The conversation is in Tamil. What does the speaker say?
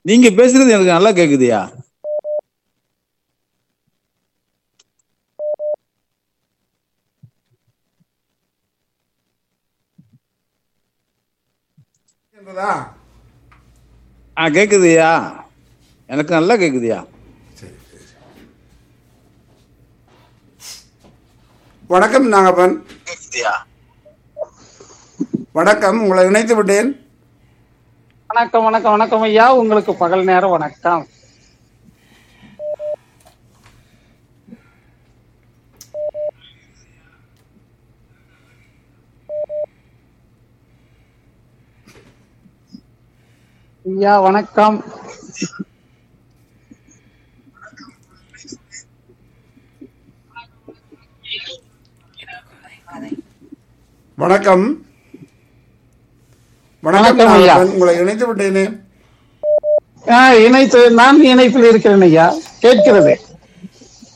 நீங்க பேசுறது எனக்கு நல்லா கேக்குதுயா என்பதா ஆ கேக்குதுயா எனக்கு நல்லா கேக்குதுயா சரி சரி வணக்கம் நாகப்பன் கேக்குதுயா வணக்கம் உங்களை இணைத்து விட்டேன் வணக்கம் வணக்கம் வணக்கம் ஐயா உங்களுக்கு பகல் நேரம் வணக்கம் ஐயா வணக்கம் வணக்கம் வணக்கம் வணக்கம் ஐயா. நாகப்பன் உங்களை இணைத்து விட்டேனே ஆ, இணைத்து நான் இணைப்பில் இருக்கிறேன் ஐயா கேட்கிறது